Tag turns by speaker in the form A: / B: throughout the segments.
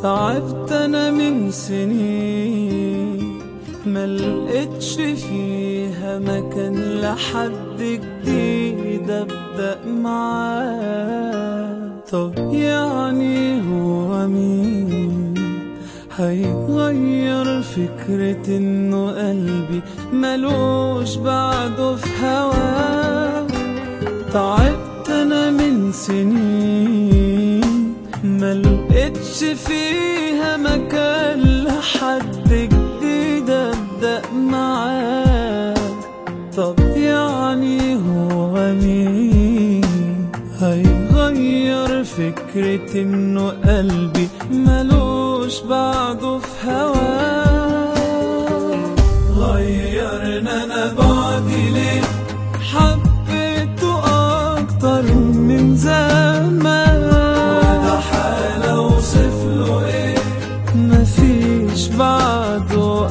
A: تعبت انا من سنين ما لقيتش فيها مكان لحد جديد ابدا معاه طب يعني هو مين هيغير فكرة انه قلبي ملوش بعده في هواه تعبت انا من سنين ما لقيتش فيها مكان لحد جديد ابدا معاه طب يعني هو مين هيغير فكرة انه قلبي ملوش بعده في هواه غيرنا انا بعدي ليه حبيته اكتر من زمان وده حال اوصف له ايه مفيش بعده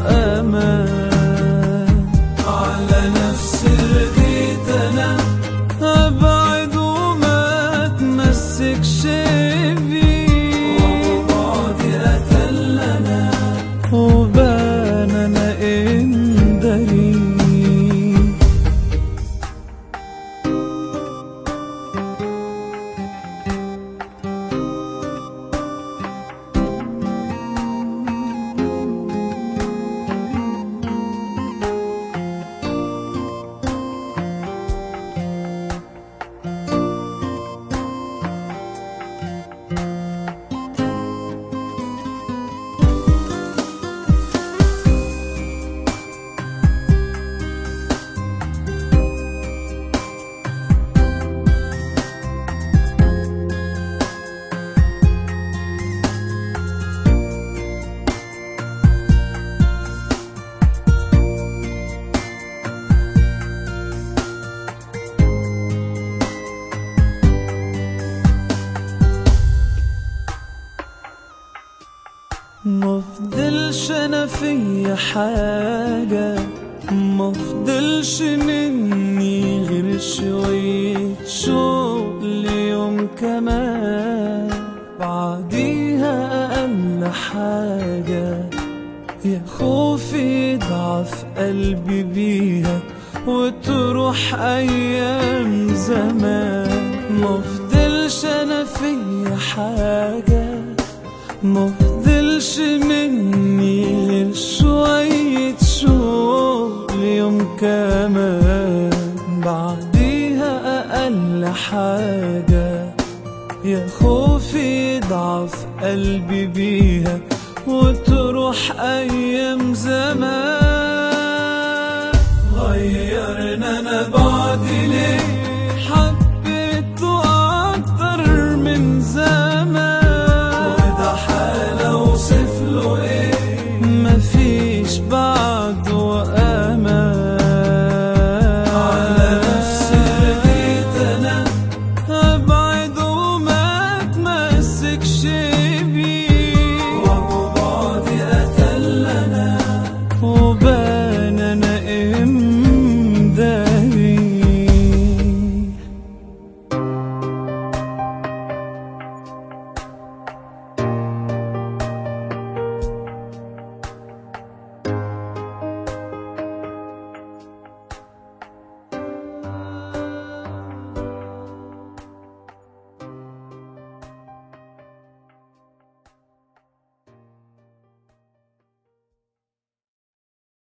A: امان على نفسي رضيت انا ابعد وما اتمسكش بيه وبعدي قتلنا وبان انا ان دليل مفضلش انا فيا حاجة مفضلش مني غير شوية شغل يوم كمان بعديها اقل حاجة يا خوفي ضعف قلبي بيها وتروح ايام زمان مفضلش انا فيا حاجة مفضلش مني غير شوية شغل يوم كمان بعديها أقل حاجة يا خوفي ضعف قلبي بيها وتروح أيام زمان غيرنا أنا بعدي ليه حبيته أكتر من زمان وده حال أوصف له إيه مفيش بعده أمان على نفسي رضيت أنا أبعد وما أتمسكش